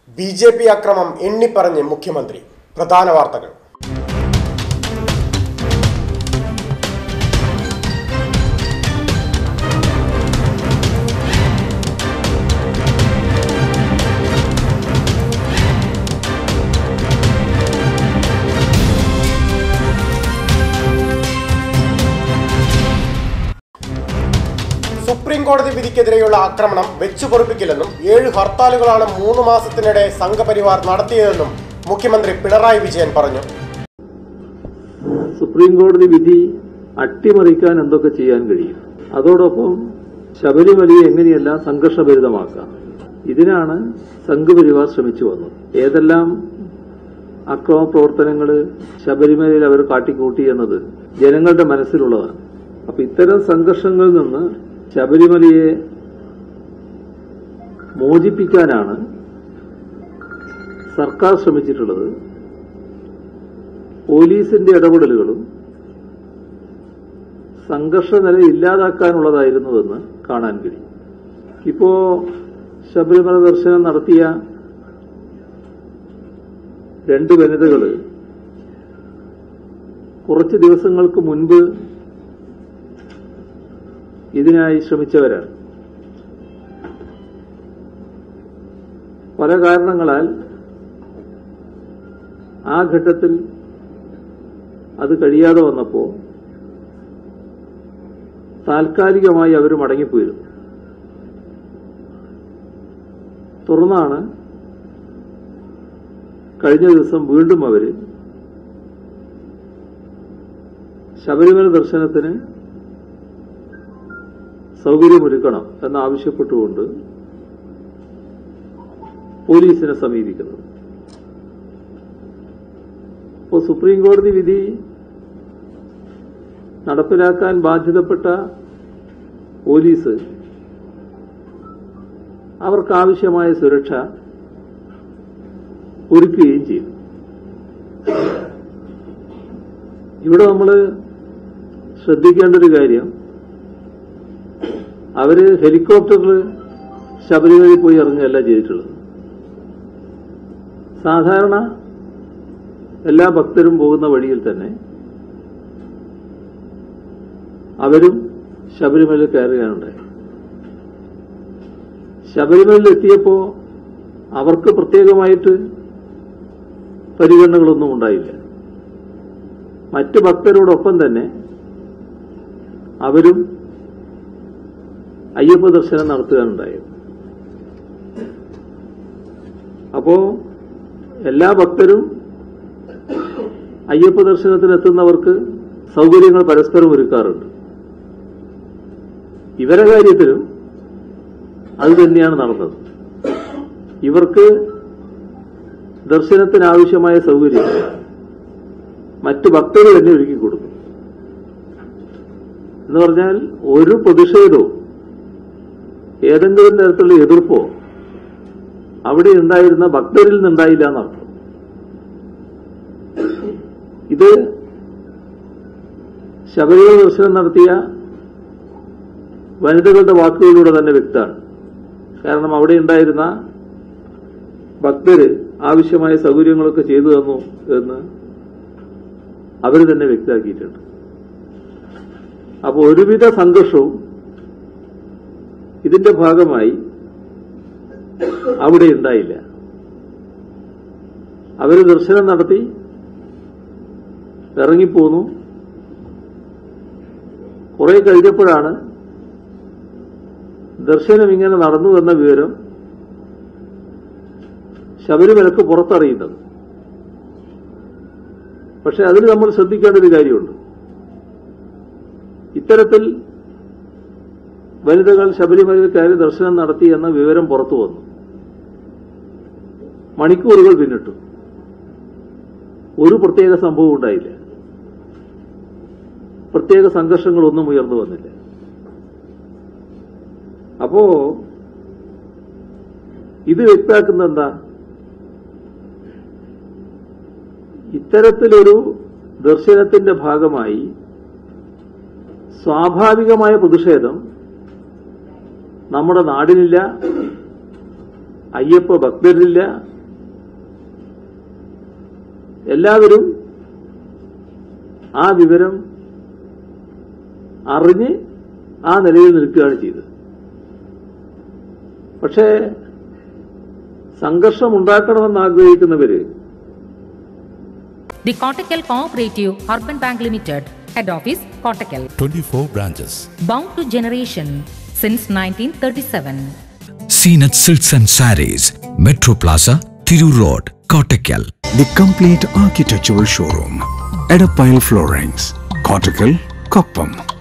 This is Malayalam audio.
ബി ജെ പി അക്രമം എണ്ണിപ്പറഞ്ഞ് മുഖ്യമന്ത്രി പ്രധാന വാർത്തകൾ സുപ്രീം കോടതി വിധിക്കെതിരെയുള്ള ആക്രമണം വെച്ചുപൊറിപ്പിക്കില്ലെന്നും ഏഴ് ഹർത്താലുകളാണ് മൂന്ന് മാസത്തിനിടെ സംഘപരിവാർ നടത്തിയതെന്നും മുഖ്യമന്ത്രി പിണറായി വിജയൻ പറഞ്ഞു സുപ്രീം കോടതി വിധി അട്ടിമറിക്കാൻ എന്തൊക്കെ ചെയ്യാൻ കഴിയും അതോടൊപ്പം ശബരിമലയെ എങ്ങനെയെല്ലാം സംഘർഷഭരിതമാക്കാം ഇതിനാണ് സംഘപരിവാർ ശ്രമിച്ചു വന്നത് ഏതെല്ലാം അക്രമ പ്രവർത്തനങ്ങൾ ശബരിമലയിൽ അവർ കാട്ടിക്കൂട്ടി എന്നത് ജനങ്ങളുടെ മനസ്സിലുള്ളതാണ് അപ്പൊ ഇത്തരം സംഘർഷങ്ങളിൽ നിന്ന് ശബരിമലയെ മോചിപ്പിക്കാനാണ് സർക്കാർ ശ്രമിച്ചിട്ടുള്ളത് പോലീസിന്റെ ഇടപെടലുകളും സംഘർഷ നില ഇല്ലാതാക്കാനുള്ളതായിരുന്നുവെന്ന് കാണാൻ കഴിയും ഇപ്പോ ശബരിമല ദർശനം നടത്തിയ രണ്ട് വനിതകള് കുറച്ച് ദിവസങ്ങൾക്ക് മുൻപ് ഇതിനായി ശ്രമിച്ചവരാണ് പല കാരണങ്ങളാൽ ആ ഘട്ടത്തിൽ അത് കഴിയാതെ വന്നപ്പോ താൽക്കാലികമായി അവർ മടങ്ങിപ്പോയിരുന്നു തുടർന്നാണ് കഴിഞ്ഞ ദിവസം വീണ്ടും അവര് ശബരിമല ദർശനത്തിന് സൗകര്യമൊരുക്കണം എന്നാവശ്യപ്പെട്ടുകൊണ്ട് പോലീസിനെ സമീപിക്കുന്നത് ഇപ്പോൾ സുപ്രീം കോടതി വിധി നടപ്പിലാക്കാൻ ബാധ്യതപ്പെട്ട പോലീസ് അവർക്കാവശ്യമായ സുരക്ഷ ഒരുക്കുകയും ചെയ്യും ഇവിടെ നമ്മൾ ശ്രദ്ധിക്കേണ്ട ഒരു കാര്യം അവര് ഹെലികോപ്റ്ററിൽ ശബരിമലയിൽ പോയി ഇറങ്ങുകയല്ല ചെയ്തിട്ടുള്ളത് സാധാരണ എല്ലാ ഭക്തരും പോകുന്ന വഴിയിൽ തന്നെ അവരും ശബരിമലയിൽ കയറുകയാണുണ്ടായി ശബരിമലയിൽ എത്തിയപ്പോ അവർക്ക് പ്രത്യേകമായിട്ട് പരിഗണനകളൊന്നും ഉണ്ടായില്ല മറ്റ് ഭക്തരോടൊപ്പം തന്നെ അവരും അയ്യപ്പ ദർശനം നടത്തുകയാണുണ്ടായത് അപ്പോ എല്ലാ ഭക്തരും അയ്യപ്പ ദർശനത്തിന് എത്തുന്നവർക്ക് സൗകര്യങ്ങൾ പരസ്പരം ഒരുക്കാറുണ്ട് ഇവരെ കാര്യത്തിലും അത് തന്നെയാണ് നടന്നത് ഇവർക്ക് ദർശനത്തിനാവശ്യമായ സൗകര്യം മറ്റു ഭക്തർ തന്നെ ഒരുക്കി കൊടുക്കും എന്ന് പറഞ്ഞാൽ ഒരു പ്രതിഷേധവും ഏതെങ്കിലും തരത്തിലുള്ള എതിർപ്പോ അവിടെ ഉണ്ടായിരുന്ന ഭക്തരിൽ നിന്നുണ്ടായില്ല എന്നർത്ഥം ഇത് ശബരിമല ദർശനം നടത്തിയ വനിതകളുടെ വാക്കുകളിലൂടെ തന്നെ വ്യക്തമാണ് കാരണം അവിടെ ഉണ്ടായിരുന്ന ഭക്തര് ആവശ്യമായ സൗകര്യങ്ങളൊക്കെ ചെയ്തു തന്നു എന്ന് അവർ തന്നെ വ്യക്തമാക്കിയിട്ടുണ്ട് അപ്പോൾ ഒരുവിധ സംഘർഷവും ഇതിന്റെ ഭാഗമായി അവിടെ ഉണ്ടായില്ല അവർ ദർശനം നടത്തി ഇറങ്ങിപ്പോന്നു കുറെ കഴിഞ്ഞപ്പോഴാണ് ദർശനം ഇങ്ങനെ നടന്നു എന്ന വിവരം ശബരിമലക്ക് പുറത്തറിയുന്നത് പക്ഷെ അതിൽ നമ്മൾ ശ്രദ്ധിക്കേണ്ട ഒരു കാര്യമുണ്ട് ഇത്തരത്തിൽ വനിതകൾ ശബരിമലയിൽ കയറി ദർശനം നടത്തി എന്ന വിവരം പുറത്തു വന്നു മണിക്കൂറുകൾ പിന്നിട്ടു ഒരു പ്രത്യേക സംഭവം ഉണ്ടായില്ല പ്രത്യേക സംഘർഷങ്ങളൊന്നും ഉയർന്നു വന്നില്ല അപ്പോ ഇത് വ്യക്തമാക്കുന്ന എന്താ ഇത്തരത്തിലൊരു ദർശനത്തിന്റെ ഭാഗമായി സ്വാഭാവികമായ പ്രതിഷേധം നമ്മുടെ നാടിനില്ല അയ്യപ്പ ഭക്തരിലില്ല എല്ലാവരും ആ വിവരം അറിഞ്ഞ് ആ നിലയിൽ നിൽക്കുകയാണ് ചെയ്തത് പക്ഷേ സംഘർഷം ഉണ്ടാക്കണമെന്ന് ആഗ്രഹിക്കുന്നവര് The Kottakkal Cooperative Urban Bank Limited, Head Office, Kottakkal. 24 branches. Bound to generation since 1937. Seenat Silks and Saris, Metro Plaza, Thiru Road, Kottakkal. The complete architectural showroom. Edapile Floorings. Cortical, Koppam.